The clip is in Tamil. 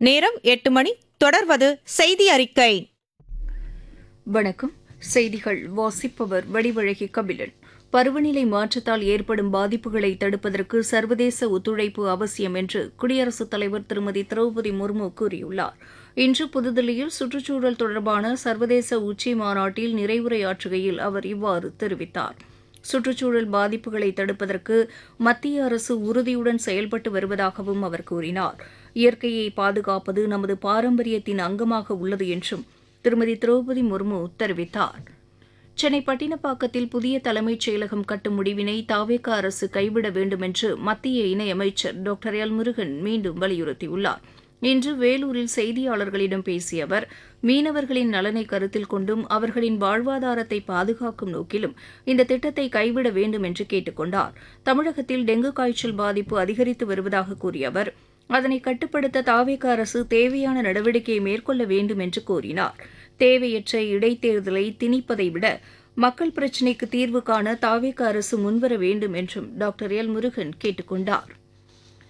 நேரம் எட்டு மணி தொடர்வது செய்தி அறிக்கை வணக்கம் செய்திகள் வாசிப்பவர் வடிவழகி கபிலன் பருவநிலை மாற்றத்தால் ஏற்படும் பாதிப்புகளை தடுப்பதற்கு சர்வதேச ஒத்துழைப்பு அவசியம் என்று குடியரசுத் தலைவர் திருமதி திரௌபதி முர்மு கூறியுள்ளார் இன்று புதுதில்லியில் சுற்றுச்சூழல் தொடர்பான சர்வதேச உச்சி மாநாட்டில் நிறைவுரையாற்றுகையில் அவர் இவ்வாறு தெரிவித்தார் சுற்றுச்சூழல் பாதிப்புகளை தடுப்பதற்கு மத்திய அரசு உறுதியுடன் செயல்பட்டு வருவதாகவும் அவர் கூறினார் இயற்கையை பாதுகாப்பது நமது பாரம்பரியத்தின் அங்கமாக உள்ளது என்றும் திருமதி திரௌபதி முர்மு தெரிவித்தார் சென்னை பட்டினப்பாக்கத்தில் புதிய தலைமைச் செயலகம் கட்டும் முடிவினை தாவேக அரசு கைவிட வேண்டும் என்று மத்திய இணையமைச்சர் டாக்டர் எல் முருகன் மீண்டும் வலியுறுத்தியுள்ளார் இன்று வேலூரில் செய்தியாளர்களிடம் பேசிய அவர் மீனவர்களின் நலனை கருத்தில் கொண்டும் அவர்களின் வாழ்வாதாரத்தை பாதுகாக்கும் நோக்கிலும் இந்த திட்டத்தை கைவிட வேண்டும் என்று கேட்டுக் கொண்டார் தமிழகத்தில் டெங்கு காய்ச்சல் பாதிப்பு அதிகரித்து வருவதாக கூறிய அவர் அதனை கட்டுப்படுத்த தாவேக அரசு தேவையான நடவடிக்கையை மேற்கொள்ள வேண்டும் என்று கூறினார் தேவையற்ற இடைத்தேர்தலை திணிப்பதை விட மக்கள் பிரச்சினைக்கு தீர்வு காண தாவேக அரசு முன்வர வேண்டும் என்றும் டாக்டர் எல் முருகன் கேட்டுக் கொண்டார்